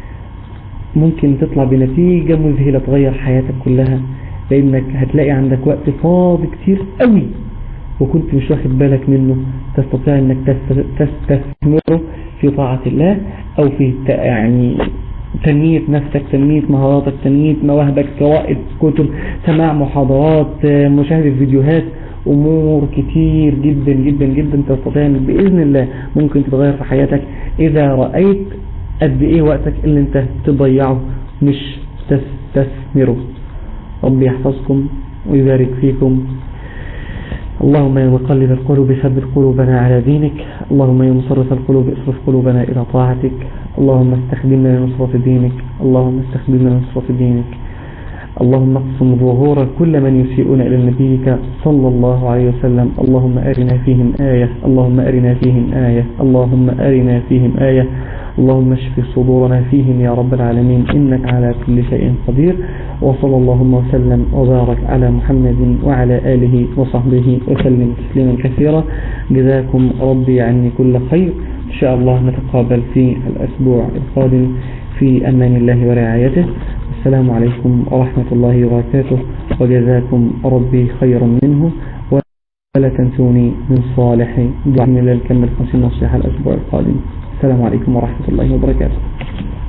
ممكن تطلع بنتيجة مذهلة تغير حياتك كلها لأنك هتلاقي عندك وقت فاضي كتير قوي وكنت مش واخد بالك منه تستطيع انك تست- تستثمره في طاعة الله او في ت- يعني تنمية نفسك تنمية مهاراتك تنمية مواهبك قراءة كتب سماع محاضرات آه، مشاهدة فيديوهات امور كتير جدا جدا جدا تستطيع انك باذن الله ممكن تتغير في حياتك اذا رأيت قد ايه وقتك اللي انت تضيعه مش تستثمره ربي يحفظكم ويبارك فيكم اللهم يا مقلب القلوب ثبت قلوبنا على دينك اللهم يا مصرف القلوب اصرف قلوبنا إلى طاعتك اللهم استخدمنا لنصرة دينك اللهم استخدمنا لنصرة دينك اللهم اقسم ظهور كل من يسيئون إلى نبيك صلى الله عليه وسلم اللهم أرنا فيهم آية اللهم أرنا فيهم آية اللهم أرنا فيهم آية اللهم اشف صدورنا فيهم يا رب العالمين إنك على كل شيء قدير وصلى اللهم وسلم وبارك على محمد وعلى آله وصحبه وسلم تسليما كثيرا جزاكم ربي عني كل خير إن شاء الله نتقابل في الأسبوع القادم في أمان الله ورعايته السلام عليكم ورحمة الله وبركاته وجزاكم ربي خيرا منه ولا تنسوني من صالح دعائنا للكمل 50 نصيحة الأسبوع القادم السلام عليكم ورحمة الله وبركاته